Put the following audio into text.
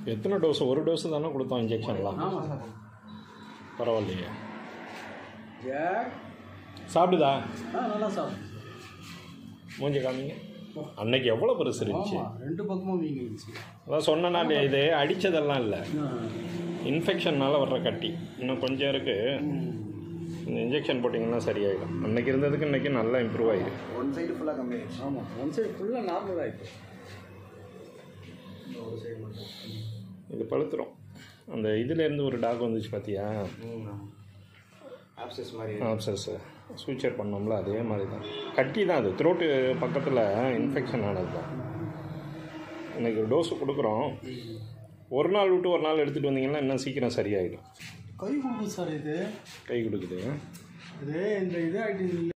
எத்தனை டோஸ் ஒரு டோஸ் தானே கொடுத்தோம் இன்ஜெக்ஷன்லாம் ஆமாம் சார் பரவாயில்லையே ஜாக் சாப்பிடுதா ஆ நல்லா சார் மூஞ்சி காமிங்க அன்னைக்கு எவ்வளோ பெருசு இருந்துச்சு ஆமாம் ரெண்டு பக்கமும் வீங்கிடுச்சு அதான் சொன்னனாலே இது அடித்ததெல்லாம் இல்லை இன்ஃபெக்ஷன்னால வர்ற கட்டி இன்னும் கொஞ்சம் இருக்குது இந்த இன்ஜெக்ஷன் போட்டிங்கன்னா சரியாயிடும் அன்னைக்கு இருந்ததுக்கு இன்னைக்கு நல்லா இம்ப்ரூவ் ஆகிருக்கு ஒன் சைடு ஃபுல்லாக கம்மி ஆயிடுச்சு ஆமாம் ஒன் சைடு ஃபுல்லாக நார்மல் ஆகிட்டு ஒரு சைடு மட்டும் இது பழுத்துரும் அந்த இதுலேருந்து ஒரு டாக் வந்துச்சு பார்த்தியா ஆப்சஸ் மாதிரி ஆப்சஸ் சூச்சர் பண்ணோம்ல அதே மாதிரி தான் கட்டி தான் அது த்ரோட்டு பக்கத்தில் இன்ஃபெக்ஷன் ஆனது தான் இன்னைக்கு டோஸ் கொடுக்குறோம் ஒரு நாள் விட்டு ஒரு நாள் எடுத்துகிட்டு வந்தீங்கன்னா இன்னும் சீக்கிரம் சரியாயிடும் கை கொடுக்கும் சார் இது கை கொடுக்குது இது இந்த இது ஆகிட்டு